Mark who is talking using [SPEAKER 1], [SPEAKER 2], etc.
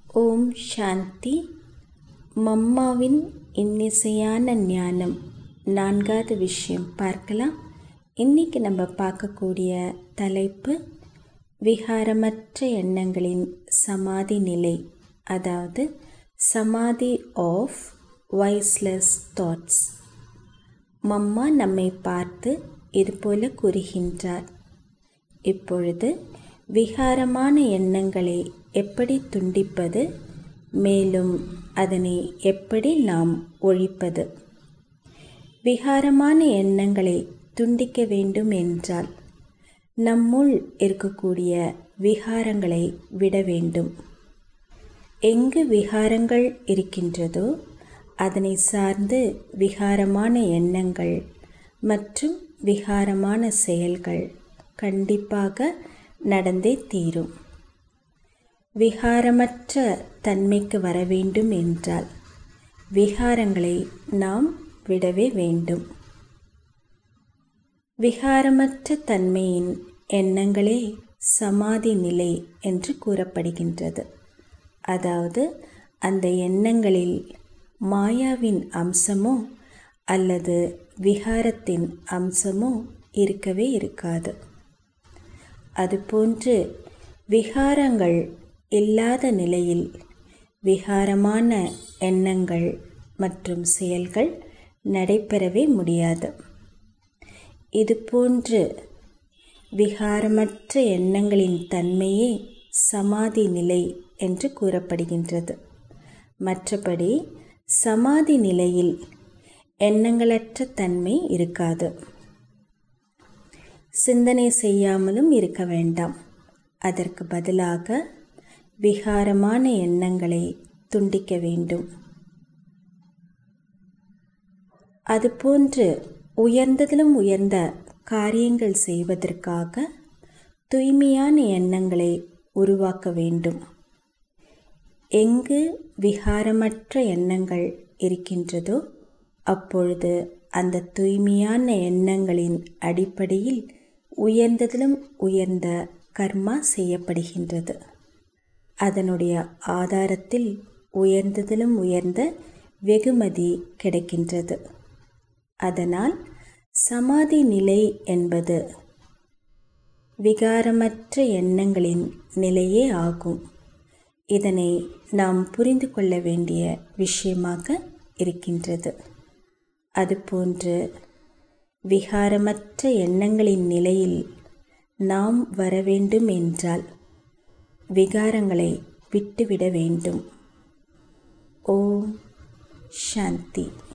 [SPEAKER 1] ஓம் சாந்தி மம்மாவின் இன்னிசையான ஞானம் நான்காவது விஷயம் பார்க்கலாம் இன்னைக்கு நம்ம பார்க்கக்கூடிய தலைப்பு விகாரமற்ற எண்ணங்களின் சமாதி நிலை அதாவது சமாதி ஆஃப் வைஸ்லெஸ் தாட்ஸ் மம்மா நம்மை பார்த்து இதுபோல கூறுகின்றார் இப்பொழுது விகாரமான எண்ணங்களை எப்படி துண்டிப்பது மேலும் அதனை எப்படி நாம் ஒழிப்பது விகாரமான எண்ணங்களை துண்டிக்க வேண்டும் என்றால் நம்முள் இருக்கக்கூடிய விகாரங்களை விட வேண்டும் எங்கு விகாரங்கள் இருக்கின்றதோ அதனை சார்ந்து விகாரமான எண்ணங்கள் மற்றும் விகாரமான செயல்கள் கண்டிப்பாக நடந்தே தீரும் விகாரமற்ற தன்மைக்கு வர வேண்டும் என்றால் விகாரங்களை நாம் விடவே வேண்டும் விகாரமற்ற தன்மையின் எண்ணங்களே சமாதி நிலை என்று கூறப்படுகின்றது அதாவது அந்த எண்ணங்களில் மாயாவின் அம்சமோ அல்லது விகாரத்தின் அம்சமோ இருக்கவே இருக்காது அதுபோன்று விகாரங்கள் இல்லாத நிலையில் விகாரமான எண்ணங்கள் மற்றும் செயல்கள் நடைபெறவே முடியாது இதுபோன்று விகாரமற்ற எண்ணங்களின் தன்மையே சமாதி நிலை என்று கூறப்படுகின்றது மற்றபடி சமாதி நிலையில் எண்ணங்களற்ற தன்மை இருக்காது சிந்தனை செய்யாமலும் இருக்க வேண்டாம் அதற்கு பதிலாக விகாரமான எண்ணங்களை துண்டிக்க வேண்டும் அதுபோன்று உயர்ந்ததிலும் உயர்ந்த காரியங்கள் செய்வதற்காக தூய்மையான எண்ணங்களை உருவாக்க வேண்டும் எங்கு விகாரமற்ற எண்ணங்கள் இருக்கின்றதோ அப்பொழுது அந்த தூய்மையான எண்ணங்களின் அடிப்படையில் உயர்ந்ததிலும் உயர்ந்த கர்மா செய்யப்படுகின்றது அதனுடைய ஆதாரத்தில் உயர்ந்ததிலும் உயர்ந்த வெகுமதி கிடைக்கின்றது அதனால் சமாதி நிலை என்பது விகாரமற்ற எண்ணங்களின் நிலையே ஆகும் இதனை நாம் புரிந்து கொள்ள வேண்டிய விஷயமாக இருக்கின்றது அதுபோன்று விகாரமற்ற எண்ணங்களின் நிலையில் நாம் வர வேண்டும் என்றால் விகாரங்களை விட்டுவிட வேண்டும் ஓம் சாந்தி